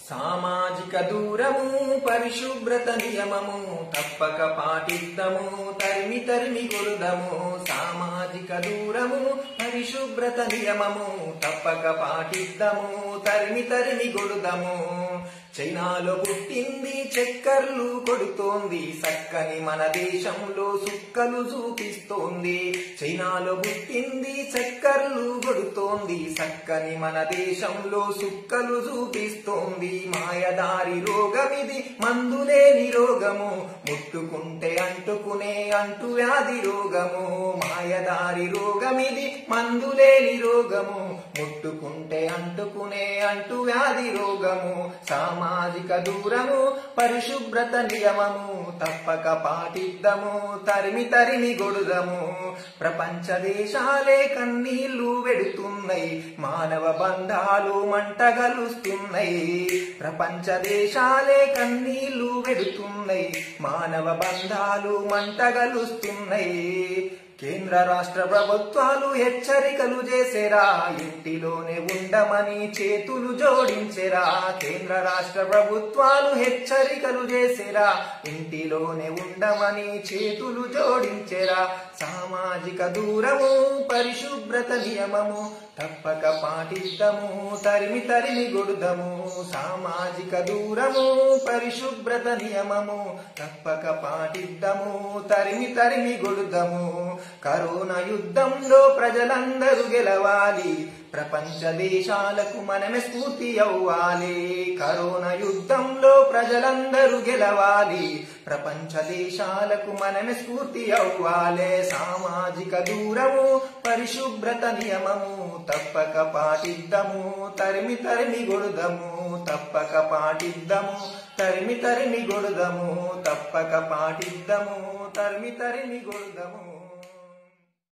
సామాజిక దూరము పరిశుభ్రత నియమము తప్పక పాటిద్దము తరిమి తరిమి కొడుదము సామాజిక దూరము పరిశుభ్రత నియమము తప్పక పాటిద్దము తరిమి తరిమి కొడుదము చైనాలో పుట్టింది చక్కర్లు కొడుతోంది సక్కని మన దేశంలో సుక్కలు చూపిస్తోంది చైనాలో పుట్టింది చక్కర్లు కొడుతోంది సక్కని మన దేశంలో సుక్కలు చూపిస్తోంది మాయదారి రోగమిది మందులేని రోగము ముట్టుకుంటే అంటుకునే అంటు వ్యాధి రోగము మాయదారి రోగమిది మందులేని రోగము ముట్టుకుంటే అంటుకునే అంటు వ్యాధి రోగము సామాజిక దూరము పరిశుభ్రత నియమము తప్పక పాటిద్దము తరిమి తరిమి గొడుదము ప్రపంచ దేశాలే కన్నీళ్లు వెడుతున్నాయి మానవ బంధాలు మంటగలుస్తున్నాయి ప్రపంచ దేశాలే కన్నీళ్లు వెడుతున్నాయి మానవ బంధాలు మంటగలుస్తున్నాయి కేంద్ర రాష్ట్ర ప్రభుత్వాలు హెచ్చరికలు చేసేరా ఇంటిలోనే ఉండమని చేతులు జోడించెరా కేంద్ర రాష్ట్ర ప్రభుత్వాలు హెచ్చరికలు చేసేరా ఇంటిలోనే ఉండమని చేతులు జోడించెరా సామాజిక దూరము పరిశుభ్రత నియమము తప్పక పాటిద్దము తరిమి తరిమి గొడుదము సామాజిక దూరము పరిశుభ్రత నియమము తప్పక పాటిద్దము తరిమి తరిమి గొడుదము కరోనా యుద్ధంలో ప్రజలందరూ గెలవాలి ప్రపంచ దేశాలకు మనమే స్ఫూర్తి అవ్వాలి కరోనా యుద్ధంలో ప్రజలందరూ గెలవాలి ప్రపంచ దేశాలకు మనమే స్ఫూర్తి అవ్వాలి సామాజిక దూరము పరిశుభ్రత నియమము తప్పక పాటిద్దము తరిమి తరిమి గొడుదము తప్పక పాటిద్దము తరిమి తరిమి గొడుదము తప్పక పాటిద్దము తరిమి తరిమి గొడుదము